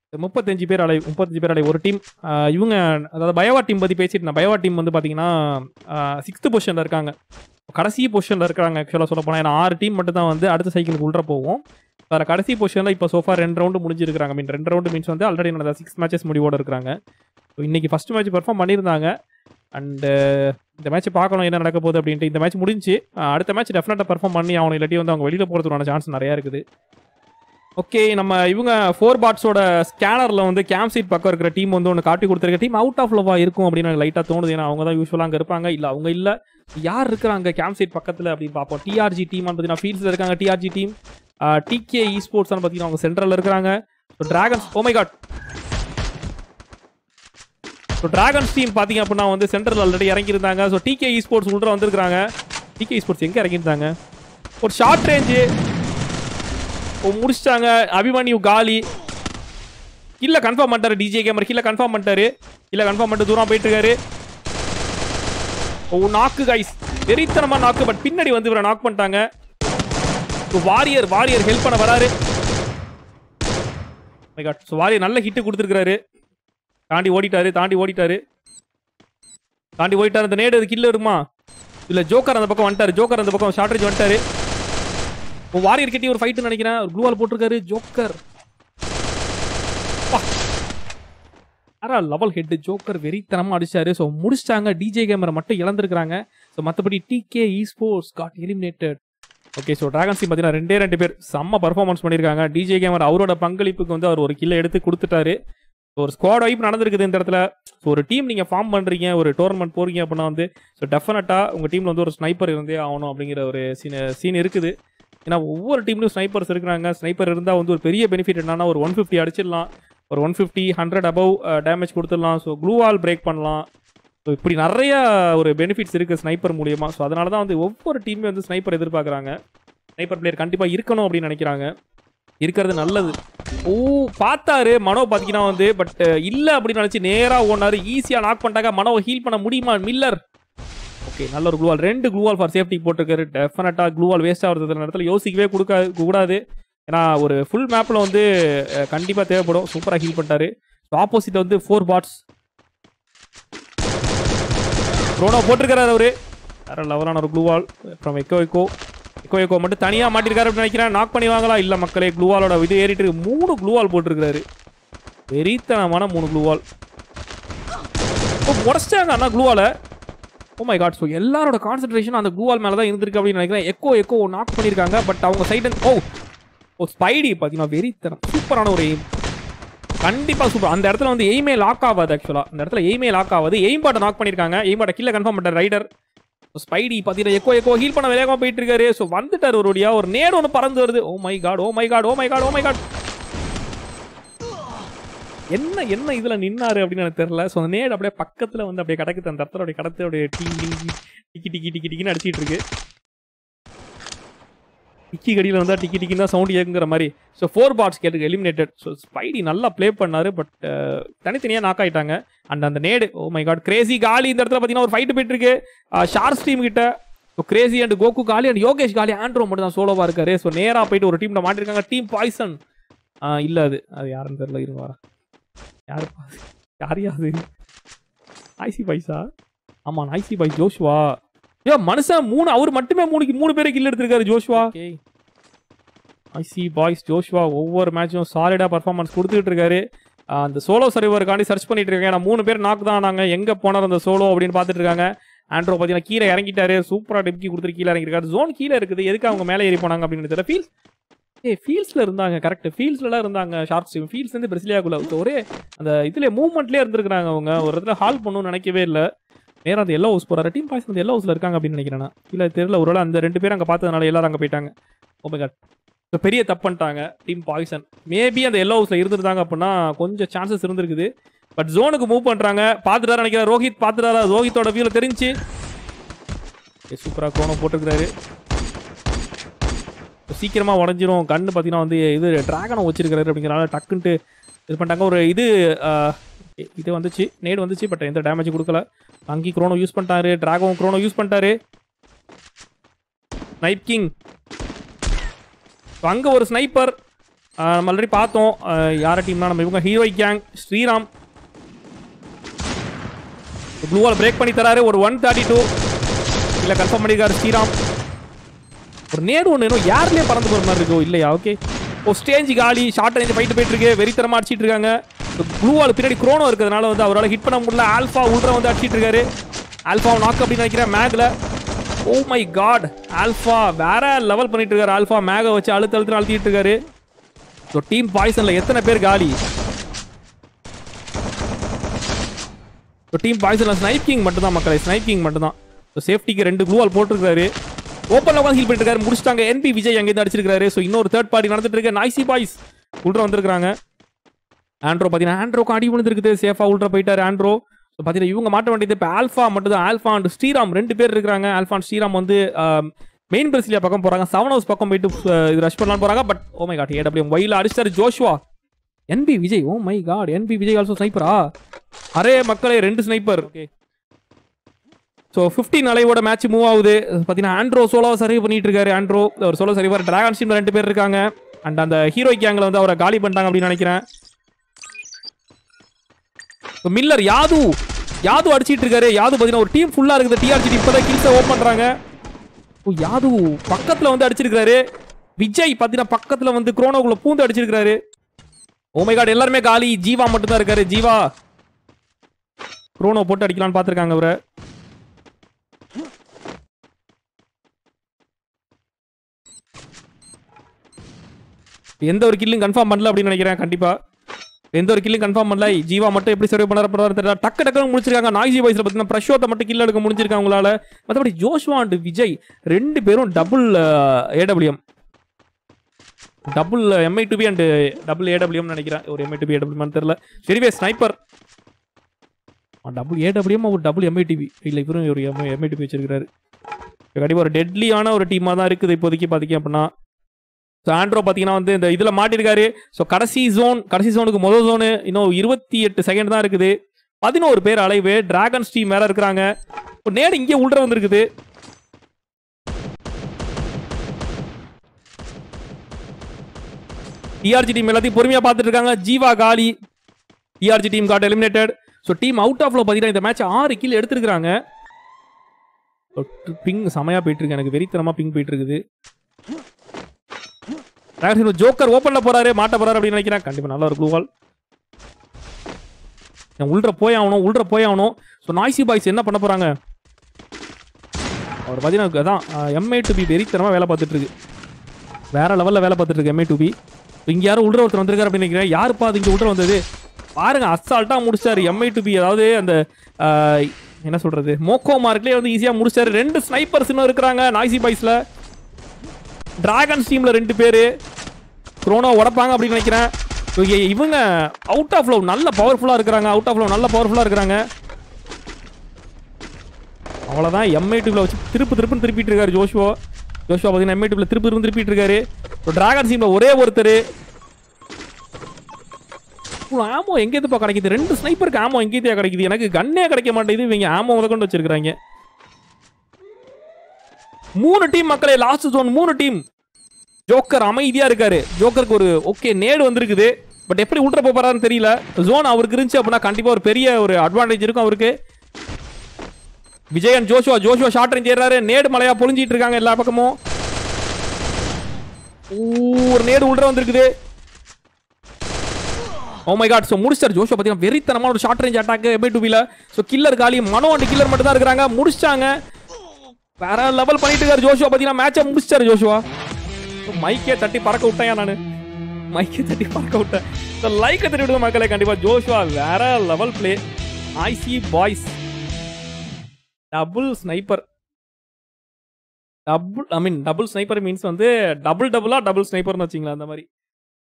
முப்பத்தஞ்சு பேர் அலை முப்பத்தஞ்சு பேர் அலை ஒரு டீம் இவங்க அதாவது பயவா டீம் பற்றி பேசிட்டு இருந்தேன் பயவா டீம் வந்து பார்த்தீங்கன்னா சிக்ஸ்த் பொசிஷனில் இருக்காங்க கடைசி பொசிஷனில் இருக்காங்க ஆக்சுவலாக சொல்ல போனால் ஏன்னா ஆறு டீம் மட்டும் தான் வந்து அடுத்த சைக்கிளுக்கு உள்ள போவோம் அதில் கடைசி பொசிஷனில் இப்போ சோஃபா ரெண்டு ரவுண்டு முடிஞ்சிருக்காங்க மீன் ரெண்டு ரவுண்டு மீன்ஸ் வந்து ஆல்ரெடி நடந்த சிக்ஸ் மேட்சஸ் முடிவோட இருக்காங்க ஸோ இன்னைக்கு ஃபர்ஸ்ட் மேட்ச் பெர்ஃபார்ம் பண்ணியிருந்தாங்க அண்டு இந்த மேட்ச் பார்க்கணும் என்ன நடக்க போகுது அப்படின்ட்டு இந்த மேட்ச் முடிஞ்சு அஹ் அடுத்த மேட்ச் டெஃபினட்டாக பெர்ஃபார்ம் பண்ணி அவனை இல்லாட்டி வந்து அவங்க வெளியில் போகிறதுக்கான சான்ஸ் நிறையா இருக்குது ஓகே நம்ம இவங்க ஃபோர் பாட்ஸோட ஸ்கேனரில் வந்து கேம்ப் சீட் பக்கம் இருக்கிற டீம் வந்து ஒன்று காட்டி கொடுத்துருக்க டீம் அவுட் ஆஃப் லவா இருக்கும் அப்படின்னு எனக்கு லைட்டாக தோணுது ஏன்னா அவங்க தான் யூஸ்வலாக அங்கே இருப்பாங்க இல்லை அவங்க இல்லை யார் இருக்கிறாங்க கேம்ப் சீட் பக்கத்தில் அப்படின்னு பார்ப்போம் டிஆர்ஜி டீம் பார்த்தீங்கன்னா ஃபீல்ட்ஸில் இருக்காங்க T R G team T K E sports பார்த்தீங்கன்னா அவங்க சென்ட்ரலில் இருக்கிறாங்க so dragons oh my god so dragons team பார்த்தீங்க அப்படின்னா வந்து சென்ட்ரல் ஆல்ரெடி இறங்கியிருந்தாங்க ஸோ டிகே இ ஸ்போர்ட்ஸ் உள்ள வந்திருக்காங்க டிகே இ ஸ்போர்ட்ஸ் எங்கே இறங்கியிருந்தாங்க ஒரு ஷார்ட் ரேஞ்சு முடிச்சிட்டாங்க அபிமன்யு காலி இல்ல கன்ஃபார்ம் பண்ணிட்டாரு டிஜே கேமர் கீழே கன்ஃபார்ம் பண்ணிட்டாரு இல்ல கன்ஃபார்ம் பண்ணிட்டு தூரம் போயிட்டு இருக்காரு ஓ நாக்கு கைஸ் வெறித்தனமா நாக்கு பட் பின்னாடி வந்து இவரை நாக் பண்ணிட்டாங்க வாரியர் வாரியர் ஹெல்ப் பண்ண வராரு மை காட் ஸோ வாரியர் நல்ல ஹிட் கொடுத்துருக்காரு தாண்டி ஓடிட்டாரு தாண்டி ஓடிட்டாரு தாண்டி ஓடிட்டாரு அந்த நேடு அது கில்ல இருக்குமா இல்ல ஜோக்கர் அந்த பக்கம் வந்துட்டாரு ஜோக்கர் அந்த பக்கம் ஷார்ட்ரேஜ் வந்துட்டாரு இப்போ வாரியர் கிட்டே ஒரு ஃபைட்டு நினைக்கிறேன் ஒரு ப்ளூவால் போட்டிருக்காரு ஜோக்கர் அரா லெவல் ஹெட் ஜோக்கர் வெறித்தனமா அடிச்சாரு ஸோ முடிச்சிட்டாங்க டிஜே கேமரை மட்டும் இழந்திருக்காங்க ஸோ மற்றபடி T K E sports got eliminated okay so dragon team பார்த்தீங்கன்னா ரெண்டே ரெண்டு பேர் செம்ம பர்ஃபார்மன்ஸ் பண்ணியிருக்காங்க டிஜே கேமர் அவரோட பங்களிப்புக்கு வந்து அவர் ஒரு கில்லை எடுத்து கொடுத்துட்டாரு ஸோ ஒரு ஸ்குவாட் வைப் நடந்திருக்குது இந்த இடத்துல ஸோ ஒரு டீம் நீங்கள் ஃபார்ம் பண்ணுறீங்க ஒரு டோர்னமெண்ட் போறீங்க அப்படின்னா வந்து ஸோ டெஃபினட்டாக உங்கள் டீமில் வந்து ஒரு ஸ்னைப்பர் இருந்தே ஆகணும் அப்படிங்கிற ஒரு சீன் சீன் இருக்குது ஏன்னா ஒவ்வொரு டீம்லையும் ஸ்னைப்பர்ஸ் இருக்கிறாங்க ஸ்னைப்பர் இருந்தால் வந்து ஒரு பெரிய பெனிஃபிட் என்னன்னா ஒரு ஒன் ஃபிஃப்டி அடிச்சிடலாம் ஒரு one fifty hundred above damage கொடுத்துடலாம் ஸோ க்ளூவால் பிரேக் பண்ணலாம் ஸோ இப்படி நிறைய ஒரு பெனிஃபிட்ஸ் இருக்குது ஸ்னைப்பர் மூலியமா ஸோ அதனால தான் வந்து ஒவ்வொரு டீமே வந்து ஸ்னைப்பர் எதிர்பார்க்குறாங்க ஸ்னைப்பர் பிளேயர் கண்டிப்பாக இருக்கணும் அப்படின்னு நினைக்கிறாங்க இருக்கிறது நல்லது ஓ பார்த்தாரு மனோ பார்த்தீங்கன்னா வந்து பட் இல்லை அப்படின்னு நினச்சி நேராக ஓடினாரு ஈஸியாக நாக் பண்ணிட்டாங்க மனோவை ஹீல் பண்ண முடியுமா மில்லர் ஓகே நல்ல ஒரு க்ளூவால் ரெண்டு க்ளூவால் ஃபார் சேஃப்டி போட்டிருக்காரு டெஃபினட்டாக க்ளூவால் வேஸ்ட் ஆகிறது நேரத்தில் யோசிக்கவே கொடுக்க கூடாது ஏன்னா ஒரு ஃபுல் மேப்பில் வந்து கண்டிப்பாக தேவைப்படும் சூப்பராக ஹீல் பண்ணிட்டாரு ஆப்போசிட் வந்து ஃபோர் பாட்ஸ் ரோனோ போட்டிருக்காரு அவரு வேற லெவலான ஒரு க்ளூவால் அப்புறம் எக்கோ எக்கோ எக்கோ எக்கோ மட்டும் தனியாக மாட்டிருக்காரு அப்படின்னு நினைக்கிறேன் நாக் பண்ணி வாங்கலாம் இல்லை மக்களே க்ளூவாலோட இது ஏறிட்டு இருக்கு மூணு க்ளூவால் போட்டிருக்காரு வெறித்தனமான மூணு க்ளூவால் உடச்சிட்டாங்க அண்ணா க்ளூவால ஓ மை காட் ஸோ எல்லாரோட கான்சன்ட்ரேஷன் அந்த க்ளூவால் மேலே தான் இருந்திருக்கு அப்படின்னு நினைக்கிறேன் எக்கோ எக்கோ நாக் பண்ணியிருக்காங்க பட் அவங்க சைடு ஓ ஓ ஸ்பைடி பார்த்தீங்கன்னா வெறித்தனம் சூப்பரான ஒரு எய்ம் கண்டிப்பாக சூப்பர் அந்த இடத்துல வந்து எய்மே லாக் ஆகாது ஆக்சுவலாக அந்த இடத்துல எய்மே லாக் ஆகாது எய்ம் பாட்டை நாக் பண்ணியிருக்காங்க எய்ம் பாட்டை கீழே கன்ஃபார்ம் பண்ண ரைடர் ஸ்பைடி பார்த்தீங்கன்னா எக்கோ எக்கோ ஹீல் பண்ண வேகமாக போயிட்டு இருக்காரு ஸோ வந்துட்டார் ஒரு வழியா ஒரு நேடு ஒன்று பறந்து வருது oh my god oh my god oh my god oh my god என்ன என்ன இதுல நின்னாரு அப்படின்னு எனக்கு தெரியல ஸோ அந்த நேடு அப்படியே பக்கத்துல வந்து அப்படியே கிடக்குது அந்த இடத்துல அப்படியே கடத்து அப்படியே டிங்கி டிங்கி டிக்கி டிக்கி டிக்கி டிக்கின்னு அடிச்சிட்டு இருக்கு டிக்கி கடியில் வந்தா டிக்கி டிக்கின்னு தான் சவுண்ட் கேட்குங்கிற மாதிரி ஸோ ஃபோர் பாட்ஸ் கேட்டுக்கு எலிமினேட்டட் ஸோ ஸ்பைடி நல்லா ப்ளே பண்ணாரு பட் தனித்தனியாக நாக் ஆயிட்டாங்க அண்ட் அந்த nade O my God Crazy காலி இந்த இடத்துல பார்த்தீங்கன்னா ஒரு ஃபைட்டு போயிட்டு இருக்கு ஷார்ஸ் டீம் கிட்ட ஸோ கிரேசி அண்ட் கோகு காலி அண்ட் யோகேஷ் காலி ஆண்ட்ரோ மட்டும் தான் சோலோவா இருக்காரு ஸோ நேராக போயிட்டு ஒரு டீம்ல மாட்டிருக்காங்க டீம் பாய்சன் இல்லை அது அது யாருன்னு தெரியல இருங்க வரேன் யாரு யார் யாது ஐசி பைசா ஆமா ஐசி பை ஜோஷுவா ஏ மனுஷன் மூணு அவர் மட்டுமே மூணுக்கு மூணு பேரை கில் எடுத்திருக்காரு ஜோஷுவா ஐசி பாய்ஸ் ஜோஷுவா ஒவ்வொரு மேட்சும் சாலிடா பர்ஃபார்மன்ஸ் கொடுத்துட்டு இருக்காரு ஆஹ் அந்த சோலோ சர்வருக்காண்டி சர்ச் பண்ணிட்டு இருக்காங்க ஏன்னா மூணு பேர் நாக்கு தான் நாங்க எங்க போனார் அந்த சோலோ அப்படின்னு பார்த்துட்டு இருக்காங்க ஆண்ட்ரோ பார்த்தீங்கன்னா கீழே இறங்கிட்டாரு சூப்பரா டிப்கி கொடுத்துட்டு கீழே இறங்கிருக்காரு ஜோன் கீழே இருக்குது எதுக்கு அவங்க மேலே ஏறி போனாங்க அப்படின்னு தெரியல ஃபீல்ஸ் ஏ ஃபீல்ட்ஸ்ல இருந்தாங்க கரெக்ட் ஃபீல்ட்ஸ்லாம் இருந்தாங்க ஷார்ட் ஸ்ட்ரீம் ஃபீல்ட்ஸ் வந்து பிரசிலியாக்குள்ள ஒரே அந்த இதுல மூவ்மெண்ட்லேயே இருந்திருக்காங்க அவங்க ஒரு இடத்துல ஹால் பண்ணணும்னு நினைக்கவே இல்லை நேரா அந்த எல்லோ ஹவுஸ் போறாரு டீம் பாய்ஸ் வந்து எல்லோ ஹவுஸ்ல இருக்காங்க அப்படின்னு நினைக்கிறேன் நான். இல்ல தெரியல ஒருவேளை அந்த ரெண்டு பேரும் அங்க பார்த்ததுனால எல்லாரும் அங்க போயிட்டாங்க ஓ மை காட் ஸோ பெரிய தப்பு பண்ணிட்டாங்க டீம் பாய்சன் மேபி அந்த எல்லோ ஹவுஸ்ல இருந்திருந்தாங்க அப்படின்னா கொஞ்சம் சான்சஸ் இருந்திருக்குது பட் ஜோனுக்கு மூவ் பண்றாங்க பார்த்துட்டாரு நினைக்கிறேன் ரோஹித் பார்த்துட்டாரா ரோஹித்தோட வியூல தெரிஞ்சு சூப்பரா கோணம் போட்டிருக்கிறாரு இப்ப சீக்கிரமா உடஞ்சிரும் கண்ணு பார்த்தீங்கன்னா வந்து இது டிராகனை வச்சிருக்காரு அப்படிங்கிறனால டக்குன்ட்டு இது பண்ணிட்டாங்க ஒரு இது ஆஹ், இது வந்துச்சு நேடு வந்துச்சு பட் எந்த டேமேஜ் கொடுக்கல அங்கி குரோனோ யூஸ் பண்ணிட்டாரு டிராகன் குரோனோ யூஸ் பண்ணிட்டாரு நைட் கிங் அங்க ஒரு ஸ்னைப்பர் ஆஹ் நம்ம ஆல்ரெடி பார்த்தோம் ஆஹ் யார டீம்னா நம்ம இவங்க ஹீரோய் gang Sriram blue wall break பண்ணி தராரு ஒரு ஒன் தேர்ட்டி டூ இல்லை கன்ஃபார்ம் பண்ணியிருக்காரு ஸ்ரீராம் ஒரு நேடு ஒன்று இன்னும் யாருலேயே பறந்து போகிற மாதிரி இருக்கோ இல்லையா ஓகே ஓ ஸ்டேஜ் காலி ஷார்ட் ரேஞ்ச் ஃபைட்டு போயிட்டு இருக்கு வெறித்தரமா அடிச்சிட்டு இருக்காங்க ப்ளூ வால் பின்னாடி குரோனோ இருக்கிறதுனால வந்து அவரால் ஹிட் பண்ண முடியல ஆல்ஃபா உள்ற வந்து அடிச்சிட்டு இருக்காரு ஆல்ஃபா நாக் அப்படின்னு நினைக்கிறேன் மேக்ல ஓ மை காட் ஆல்ஃபா வேற லெவல் பண்ணிட்டு இருக்காரு ஆல்ஃபா மேக வச்சு அழுத்து அழுத்து அழுத்திட்டு இருக்காரு ஸோ டீம் பாய்சன்ல எத்தனை பேர் காலி ஸோ டீம் பாய்சன்ல ஸ்னைப் கிங் மட்டும் தான் மக்களை ஸ்னைப் கிங் மட்டும் தான் ஸோ சேஃப்டிக்கு ரெண்டு க்ளூ வால் போட்டிருக்காரு ஓப்பன்ல உட்காந்து ஹீல் பண்ணிட்டு இருக்காரு முடிச்சிட்டாங்க என்பி விஜய் அங்கேருந்து அடிச்சிருக்காரு ஸோ இன்னொரு தேர்ட் பார்ட்டி நடந்துட்டு இருக்கு நாய்சி பாய்ஸ் உள்ற வந்திருக்காங்க ஆண்ட்ரோ பார்த்தீங்கன்னா ஆண்ட்ரோக்கு அடி விழுந்துருக்குது சேஃபா உள்ற போயிட்டாரு ஆண்ட்ரோ ஸோ பார்த்தீங்கன்னா இவங்க மாட்ட வேண்டியது இப்போ ஆல்ஃபா மட்டும் தான் ஆல்ஃபா அண்ட் ஸ்ரீராம் ரெண்டு பேர் இருக்கிறாங்க ஆல்ஃபா and ஸ்ரீராம் வந்து மெயின் பிரசிலியா பக்கம் போறாங்க செவன் ஹவுஸ் பக்கம் போயிட்டு அஹ், இது ரஷ் பண்ணலாம் போறாங்க but oh my god A W ஒயில அடிச்சாரு Joshua N P Vijay oh my god N P Vijay also ஸ்னைப்பரா அரே மக்களே ரெண்டு ஸ்னைப்பர் ஓகே ஸோ ஃபிஃப்டீன் அலைவோட மேட்ச் மூவ் ஆகுது பார்த்தீங்கன்னா ஆண்ட்ரோ சோலோ சர்வை பண்ணிட்டு இருக்காரு ஆண்ட்ரோ ஒரு சோலோ சர்வர் டிராகன் டீம்ல ரெண்டு பேர் இருக்காங்க அண்ட் அந்த ஹீரோ கேங்ல வந்து அவரை காலி பண்ணிட்டாங்க அப்படின்னு நினைக்கிறேன் இப்போ மில்லர் யாது யாது அடிச்சிட்டு இருக்காரு யாது பார்த்தீங்கன்னா ஒரு டீம் ஃபுல்லா இருக்குது டிஆர்ஜி டீம் இப்போதான் கில்ஸை ஓப்பன் பண்றாங்க ஓ யாது பக்கத்துல வந்து அடிச்சிருக்காரு விஜய் பார்த்தீங்கன்னா பக்கத்துல வந்து குரோனோக்குள்ள பூந்து அடிச்சிருக்காரு ஓ மை காட் எல்லாருமே காலி ஜீவா மட்டும் தான் இருக்காரு ஜீவா குரோனோ போட்டு அடிக்கலாம்னு பார்த்துருக்காங்க அவரை எந்த ஒரு கில்லும் கன்ஃபார்ம் பண்ணல அப்படின்னு நினைக்கிறேன் கண்டிப்பா எந்த ஒரு கில்லும் கன்ஃபார்ம் பண்ணல ஜீவா மட்டும் எப்படி சர்வே பண்ண போறாரு தெரியல டக்கு டக்குன்னு முடிச்சிருக்காங்க நாய்ஸி பாய்ஸ்ல பார்த்தீங்கன்னா பிரஷோத்தை மட்டும் கில் எடுக்க முடிஞ்சிருக்காங்க உங்களால மற்றபடி ஜோஷ்வா அண்ட் விஜய் ரெண்டு பேரும் டபுள் ஏடபிள்யூஎம் டபுள் எம்ஐ டுபி அண்ட் டபுள் ஏடபிள்யூஎம் நினைக்கிறேன் ஒரு எம்ஐ டுபி ஏடபிள்யூம் தெரியல சரிவே ஸ்னைப்பர் டபுள் ஏடபிள்யூஎம் ஒரு டபுள் எம்ஐ டிவி இல்லை இவரும் ஒரு எம்ஐ எம்ஐ டிவி வச்சிருக்காரு கண்டிப்பாக ஒரு டெட்லியான ஒரு டீமாக தான் இருக்குது இப்போதைக்கு பார்த்தீங்க அப்படின்னா ஸோ ஆண்ட்ரோ பார்த்தீங்கன்னா வந்து இந்த இதில் மாட்டிருக்காரு ஸோ கடைசி ஜோன் கடைசி ஜோனுக்கு முதல் ஜோனு இன்னும் இருபத்தி எட்டு செகண்ட் தான் இருக்குது பதினோரு பேர் அலைவு டிராகன் ஸ்டீம் வேற இருக்கிறாங்க இப்போ நேடு இங்கே உள்ள வந்திருக்குது டிஆர்ஜி டீம் எல்லாத்தையும் பொறுமையாக பார்த்துட்டு இருக்காங்க ஜீவா காலி T R G team got eliminated so team out ஆஃப்ல பார்த்தீங்கன்னா இந்த மேட்ச் ஆறு கீழே எடுத்திருக்காங்க பிங் செமையா போயிட்டு இருக்கு எனக்கு வெறித்தனமா பிங் போயிட்டு இருக்குது ஜோக்கர் ஓப்பன்ல போறாரு மாட்ட போறாரு அப்படின்னு நினைக்கிறேன் கண்டிப்பா நல்ல ஒரு க்ளூவால் உள்ள போய் ஆகணும் உள்ள போய் ஆகணும் ஸோ நாய்சி பாய்ஸ் என்ன பண்ண போறாங்க அவர் பார்த்தீங்கன்னா அதான் எம்ஏ டு பி வெறித்தனமா வேலை பார்த்துட்டு இருக்கு வேற லெவல்ல வேலை பார்த்துட்டு இருக்கு எம்ஏ டு பி இங்க யாரும் உள்ள ஒருத்தர் வந்திருக்காரு அப்படின்னு நினைக்கிறேன் யாருப்பா அது இங்க உள்ள வந்தது பாருங்க அசால்ட்டா முடிச்சாரு எம்ஐ டு பி அதாவது அந்த ஆஹ், என்ன சொல்றது மோக்கோ மார்க்லயே வந்து ஈஸியா முடிச்சாரு ரெண்டு ஸ்னைப்பர்ஸ் இன்னும் இருக்கிறாங்க நாய்சி பாய்ஸ்ல டிராகன் டீம்ல ரெண்டு பேரு குரோனோ உடப்பாங்க அப்படின்னு நினைக்கிறேன் இவங்க இவங்க அவுட் ஆஃப் லவ் நல்ல பவர்ஃபுல்லா இருக்கிறாங்க அவுட் ஆஃப் லவ் நல்ல பவர்ஃபுல்லா இருக்கிறாங்க அவ்வளவுதான் எம்ஐ டியூப்ல வச்சு திருப்பு திருப்புன்னு திருப்பிட்டு இருக்காரு ஜோஷுவா ஜோஷுவா பார்த்தீங்கன்னா எம்ஐ டியூப்ல திருப்பு திரும்ப திருப்பிட்டு இருக்காரு டிராகன் டீம்ல ஒரே ஒருத்தர் ஆமோ எங்க எதுப்பா கிடைக்குது ரெண்டு ஸ்னைப்பருக்கு ஆமோ எங்க எதுயா கிடைக்குது எனக்கு கண்ணே கிடைக்க மாட்டேங்குது இவங்க ஆமோ முத கொண்டு வச்சிருக்காங்க மூணு டீம் மக்களே லாஸ்ட் ஜோன் மூணு டீம் ஜோக்கர் அமைதியா இருக்காரு ஜோக்கருக்கு ஒரு ஓகே நேடு வந்திருக்குது பட் எப்படி உள்ள போறாருன்னு தெரியல ஜோன் அவருக்கு இருந்துச்சு அப்படின்னா கண்டிப்பா ஒரு பெரிய ஒரு அட்வான்டேஜ் இருக்கும் அவருக்கு Vijayan Joshua Joshua short range ஏறாரு நேடு மலையா பொழிஞ்சிட்டு இருக்காங்க எல்லா பக்கமும் ஊ, ஒரு நேடு உள்ள வந்திருக்குது ஓ மை காட் ஸோ முடிச்சார் ஜோஷுவா பார்த்தீங்கன்னா வெறித்தனமான ஒரு ஷார்ட் ரேஞ்ச் அட்டாக் எபை டூபில ஸோ கில்லர் காலி மனோ அண்ட் கில்லர் மட்டும் தான் இருக்கிறாங்க முடிச்சாங்க வேற லெவல் பண்ணிட்டு இருக்காரு ஜோஷுவா பார்த்தீங்கன்னா மேட்சை முடிச்சாரு ஜோஷுவா மைக்கே தட்டி பறக்க விட்டேன் நானு மைக்கே தட்டி பறக்க விட்டேன் ஸோ லைக்கை தட்டி விடுங்க மக்களே கண்டிப்பா ஜோஷுவா வேற level play I C boys double sniper double I mean double sniper means வந்து டபுள் டபுளா டபுள் ஸ்னைப்பர்னு வச்சிங்களா அந்த மாதிரி